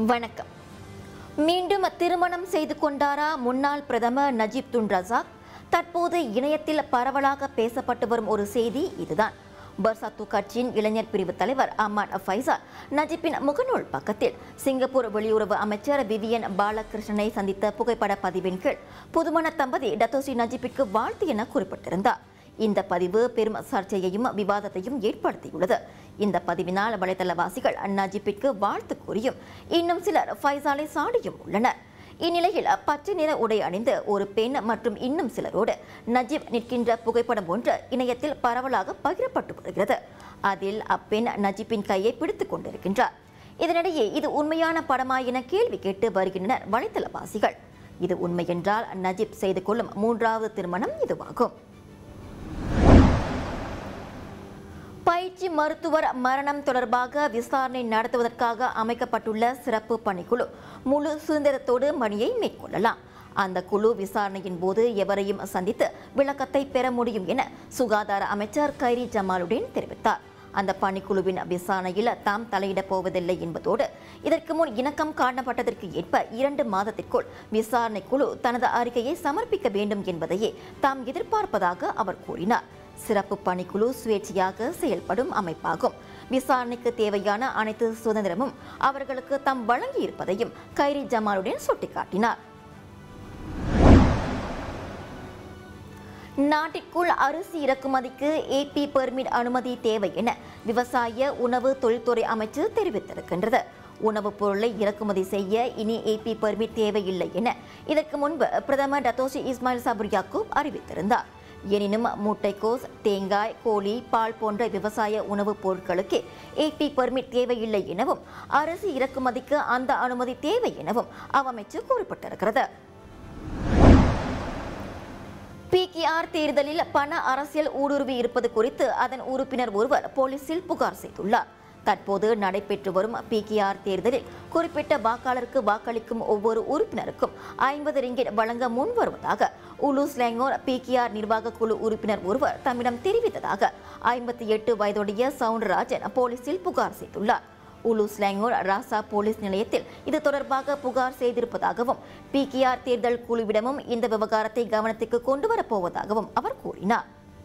வணக்கம் மீண்டும் திருமணம் செய்து கொண்டாரா முன்னாள் பிரதமர் நஜீப் துன் ரசாக் தற்போது இணையத்தில் பரவலாக பேசப்பட்டு வரும் ஒரு செய்தி இதுதான் பர்சாத்து கட்சியின் இளைஞர் பிரிவு தலைவர் அஹ்மத் ஃபைசால் நஜீப்பின் முகநூல் பக்கத்தில் சிங்கப்பூர் வெளியுறவு அமைச்சர் விவியன் பாலகிருஷ்ணனை சந்தித்த புகைப்பட பதிவின் கீழ் புதுமண தம்பதி டத்தோசி நஜீப்பிற்கு வாழ்த்து என குறிப்பிட்டிருந்தார் இந்த பதிவு பெரும் சர்ச்சையையும் விவாதத்தையும் ஏற்படுத்தியுள்ளது இந்த பதிவினால் வலைதளவாசிகள் நஜீப்பிற்கு வாழ்த்து கூறியும் இன்னும் சிலர் ஃபைசாலை சாடியும் உள்ளனர் இந்நிலையில் பச்சை நிற உடை அணிந்து ஒரு பெண் மற்றும் இன்னும் சிலரோடு நஜீப் நிற்கின்ற புகைப்படம் ஒன்று இணையத்தில் பரவலாக பகிரப்பட்டு வருகிறது அதில் அப்பெண் நஜீப்பின் கையை பிடித்துக் கொண்டிருக்கின்றார் இதனிடையே இது உண்மையான படமா என கேள்வி கேட்டு வருகின்றனர் வலைதளவாசிகள் இது உண்மை என்றால் நஜீப் செய்து கொள்ளும் மூன்றாவது திருமணம் இதுவாகும் பயிற்சி மருத்துவர் மரணம் தொடர்பாக விசாரணை நடத்துவதற்காக அமைக்கப்பட்டுள்ள சிறப்பு பணிக்குழு முழு சுதந்திரத்தோடு பணியை மேற்கொள்ளலாம் அந்த குழு விசாரணையின் போது எவரையும் சந்தித்து விளக்கத்தை பெற முடியும் என சுகாதார அமைச்சர் கைரி ஜமாலுடன் தெரிவித்தார் அந்த பணிக்குழுவின் விசாரணையில் தாம் தலையிடப் போவதில்லை என்பதோடு இதற்கு முன் இணக்கம் காணப்பட்டதற்கு ஏற்ப இரண்டு மாதத்திற்குள் விசாரணை குழு தனது அறிக்கையை சமர்ப்பிக்க வேண்டும் என்பதையே தாம் எதிர்பார்ப்பதாக அவர் கூறினார் சிறப்பு பணிக்குழு சுயேட்சையாக செயல்படும் அமைப்பாகும் விசாரணைக்கு தேவையான அனைத்து சுதந்திரமும் அவர்களுக்கு தாம் வழங்கியிருப்பதையும் கைரி ஜமாலுடன் சுட்டிக்காட்டினார் நாட்டிற்குள் அரிசி இறக்குமதிக்கு ஏபி பெர்மிட் அனுமதி தேவை என விவசாய உணவு தொழில்துறை அமைச்சு தெரிவித்திருக்கின்றது உணவுப் பொருளை இறக்குமதி செய்ய இனி ஏபி பெர்மிட் தேவையில்லை என இதற்கு முன்பு பிரதமர் டத்தோஷி இஸ்மாயில் சபுர் யாக்கூப் அறிவித்திருந்தார் எனினும் முட்டைக்கோஸ் தேங்காய் கோழி பால் போன்ற விவசாய உணவுப் பொருட்களுக்கு ஏபி பெர்மிட் தேவையில்லை எனவும் அரிசி இறக்குமதிக்கு அந்த அனுமதி தேவை எனவும் அவ்வமைச்சு குறிப்பிட்டிருக்கிறது பிகேஆர் தேர்தலில் பண அரசியல் ஊடுருவி இருப்பது குறித்து அதன் உறுப்பினர் ஒருவர் போலீசில் புகார் செய்துள்ளார் தற்போது நடைபெற்று வரும் பிகேஆர் தேர்தலில் குறிப்பிட்ட வாக்காளருக்கு வாக்களிக்கும் ஒவ்வொரு உறுப்பினருக்கும் ஐம்பது ரிங்கெட் வழங்க முன் வருவதாக உலு ஸ்லாங்கோர் பிகேஆர் நிர்வாக குழு உறுப்பினர் ஒருவர் தம்மிடம் தெரிவித்ததாக ஐம்பத்தி எட்டு வயதுடைய சவுண்டரராஜன் போலீசில் புகார் செய்துள்ளார் உலு ஸ்லாங்கோர் ராசா போலீஸ் நிலையத்தில் இது தொடர்பாக புகார் செய்திருப்பதாகவும் பிகேஆர் தேர்தல் குழுவிடமும் இந்த விவகாரத்தை கவனத்துக்கு கொண்டு வரப்போவதாகவும் அவர் கூறினார்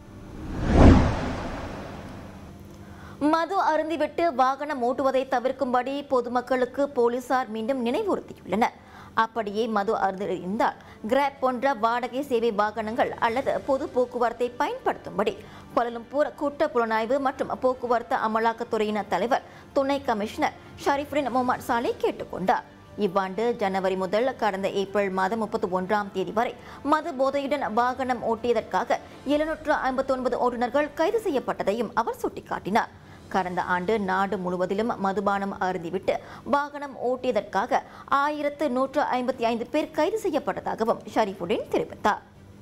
மது அருந்திவிட்டு வாகனம் ஓட்டுவதை தவிர்க்கும்படி பொதுமக்களுக்கு போலீசார் மீண்டும் நினைவுறுத்தியுள்ளனர் அப்படியே மது அருந்திருந்தால் கிராப் போன்ற வாடகை சேவை வாகனங்கள் அல்லது பொது போக்குவரத்தை பயன்படுத்தும்படி கோலலம்பூர் குற்ற புலனாய்வு மற்றும் போக்குவரத்து அமலாக்கத்துறையின் தலைவர் துணை கமிஷனர் ஷரீஃபுடின் முகமது சாலே கேட்டுக்கொண்டார் இவ்வாண்டு ஜனவரி முதல் கடந்த ஏப்ரல் மாதம் முப்பத்தி ஒன்றாம் தேதி வரை மது போதையுடன் வாகனம் ஓட்டியதற்காக எழுநூற்று ஐம்பத்தி ஒன்பது ஓட்டுநர்கள் கைது செய்யப்பட்டதையும் அவர் சுட்டிக்காட்டினார் கடந்த ஆண்டு நாடு முழுவதிலும் மதுபானம் அருந்திவிட்டு வாகனம் ஓட்டியதற்காக ஆயிரத்து நூற்று ஐம்பத்தி ஐந்து பேர் கைது செய்யப்பட்டதாகவும் ஷரீஃபுடின் தெரிவித்தார்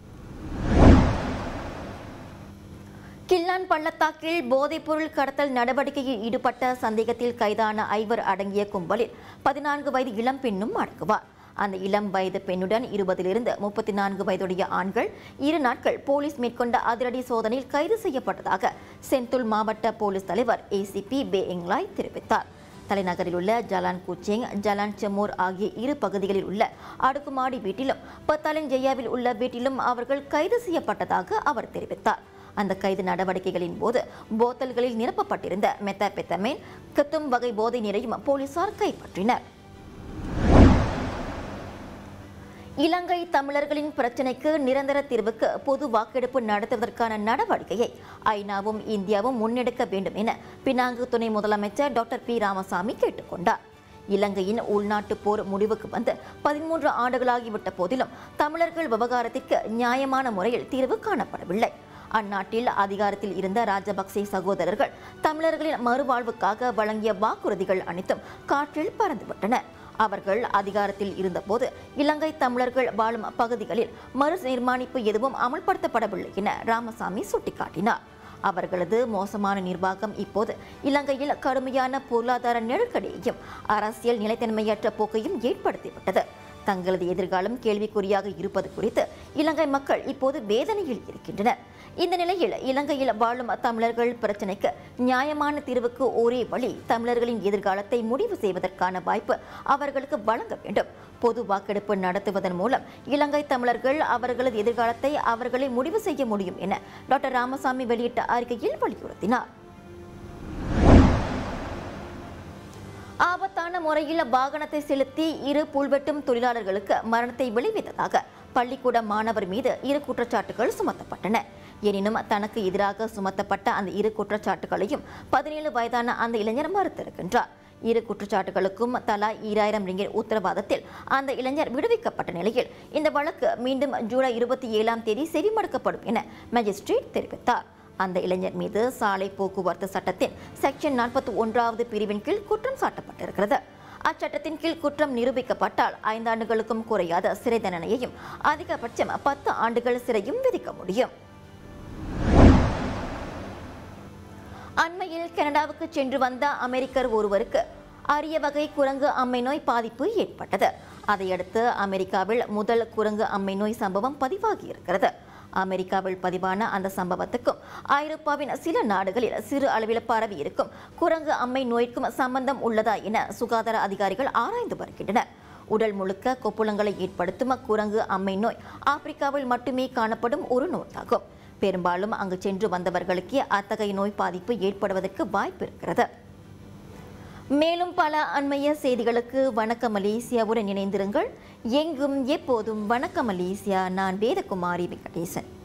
கில்லான் பள்ளத்தாக்கில் போதைப்பொருள் கடத்தல் நடவடிக்கையில் ஈடுபட்ட சந்தேகத்தில் கைதான ஐவர் அடங்கிய கும்பலில் பதினான்கு வயது இளம் பெண்ணும் அடங்குவார் அந்த இளம் வயது பெண்ணுடன் இருபதிலிருந்து முப்பத்தி நான்கு வயதுடைய ஆண்கள் இரு நாட்கள் போலீஸ் மேற்கொண்ட அதிரடி சோதனையில் கைது செய்யப்பட்டதாக செந்துல் மாவட்ட போலீஸ் தலைவர் ஏசிபி பே எங்லாய் தெரிவித்தார் தலைநகரில் உள்ள ஜலான் குச்சேங் ஜலான் செமோர் ஆகிய இரு பகுதிகளில் உள்ள அடுக்குமாடி வீட்டிலும் பத்தாலின் ஜெயாவில் உள்ள வீட்டிலும் அவர்கள் கைது செய்யப்பட்டதாக அவர் தெரிவித்தார் அந்த கைது நடவடிக்கைகளின் போது போத்தல்களில் நிரப்பப்பட்டிருந்த மெத்தாபெத்தமேன் கத்தும் வகை போதை நிறையும் போலீசார் கைப்பற்றினர் இலங்கை தமிழர்களின் பிரச்சினைக்கு நிரந்தர தீர்வுக்கு பொது வாக்கெடுப்பு நடத்துவதற்கான நடவடிக்கையை ஐநாவும் இந்தியாவும் முன்னெடுக்க வேண்டும் என பினாங்கு துணை முதலமைச்சர் டாக்டர் பி ராமசாமி கேட்டுக்கொண்டார் இலங்கையின் உள்நாட்டு போர் முடிவுக்கு வந்து பதிமூன்று ஆண்டுகளாகிவிட்ட போதிலும் தமிழர்கள் விவகாரத்திற்கு நியாயமான முறையில் தீர்வு காணப்படவில்லை அந்நாட்டில் அதிகாரத்தில் இருந்த ராஜபக்சே சகோதரர்கள் தமிழர்களின் மறுவாழ்வுக்காக வழங்கிய வாக்குறுதிகள் அனைத்தும் காற்றில் பறந்துவிட்டன அவர்கள் அதிகாரத்தில் இருந்தபோது இலங்கை தமிழர்கள் வாழும் பகுதிகளில் மறு நிர்மாணிப்பு எதுவும் அமல்படுத்தப்படவில்லை என ராமசாமி சுட்டிக்காட்டினார் அவர்களது மோசமான நிர்வாகம் இப்போது இலங்கையில் கடுமையான பொருளாதார நெருக்கடியையும் அரசியல் நிலைத்தன்மையற்ற போக்கையும் ஏற்படுத்திவிட்டது தங்களது எதிர்காலம் கேள்விக்குறியாக இருப்பது குறித்து இலங்கை மக்கள் இப்போது வேதனையில் இருக்கின்றனர் இந்த நிலையில் இலங்கையில் வாழும் தமிழர்கள் பிரச்சினைக்கு நியாயமான தீர்வுக்கு ஒரே வழி தமிழர்களின் எதிர்காலத்தை முடிவு செய்வதற்கான வாய்ப்பு அவர்களுக்கு வழங்க வேண்டும் பொது வாக்கெடுப்பு நடத்துவதன் மூலம் இலங்கை தமிழர்கள் அவர்களது எதிர்காலத்தை அவர்களே முடிவு செய்ய முடியும் என டாக்டர் ராமசாமி வெளியிட்ட அறிக்கையில் வலியுறுத்தினார் ஆபத்தான முறையில் வாகனத்தை செலுத்தி இரு புல்வெட்டும் தொழிலாளர்களுக்கு மரணத்தை விளைவித்ததாக பள்ளிக்கூட மாணவர் மீது இரு குற்றச்சாட்டுகள் சுமத்தப்பட்டன எனினும் தனக்கு எதிராக சுமத்தப்பட்ட அந்த இரு குற்றச்சாட்டுகளையும் பதினேழு வயதான அந்த இளைஞர் மறுத்திருக்கின்றார் இரு குற்றச்சாட்டுகளுக்கும் தலா ஈராயிரம் ரிங்கர் உத்தரவாதத்தில் அந்த இளைஞர் விடுவிக்கப்பட்ட நிலையில் இந்த வழக்கு மீண்டும் ஜூலை இருபத்தி ஏழாம் தேதி செவிமடுக்கப்படும் என மேஜிஸ்ட்ரேட் தெரிவித்தார் அந்த இளைஞர் மீது சாலை போக்குவரத்து சட்டத்தின் செக்ஷன் நாற்பத்தி ஒன்றாவது பிரிவின் கீழ் குற்றம் சாட்டப்பட்டிருக்கிறது அச்சட்டத்தின் கீழ் குற்றம் நிரூபிக்கப்பட்டால் ஐந்தாண்டுகளுக்கும் குறையாத சிறை தண்டனையையும் அதிகபட்சம் பத்து ஆண்டுகள் சிறையும் விதிக்க முடியும் அண்மையில் கனடாவுக்கு சென்று வந்த அமெரிக்கர் ஒருவருக்கு அரிய வகை குரங்கு அம்மை நோய் பாதிப்பு ஏற்பட்டது அதையடுத்து அமெரிக்காவில் முதல் குரங்கு அம்மை நோய் சம்பவம் பதிவாகி இருக்கிறது அமெரிக்காவில் பதிவான அந்த சம்பவத்துக்கும் ஐரோப்பாவின் சில நாடுகளில் சிறு அளவில் பரவி இருக்கும் குரங்கு அம்மை நோய்க்கும் சம்பந்தம் உள்ளதா என சுகாதார அதிகாரிகள் ஆராய்ந்து வருகின்றனர் உடல் முழுக்க கொப்புளங்களை ஏற்படுத்தும் குரங்கு அம்மை நோய் ஆப்பிரிக்காவில் மட்டுமே காணப்படும் ஒரு நோயாகும் பெரும்பாலும் அங்கு சென்று வந்தவர்களுக்கே அத்தகைய நோய் பாதிப்பு ஏற்படுவதற்கு வாய்ப்பு இருக்கிறது மேலும் பல அண்மைய செய்திகளுக்கு வணக்க மலேசியாவுடன் இணைந்திருங்கள் எங்கும் எப்போதும் வணக்க மலேசியா நான் வேதகுமாரி வெங்கடேசன்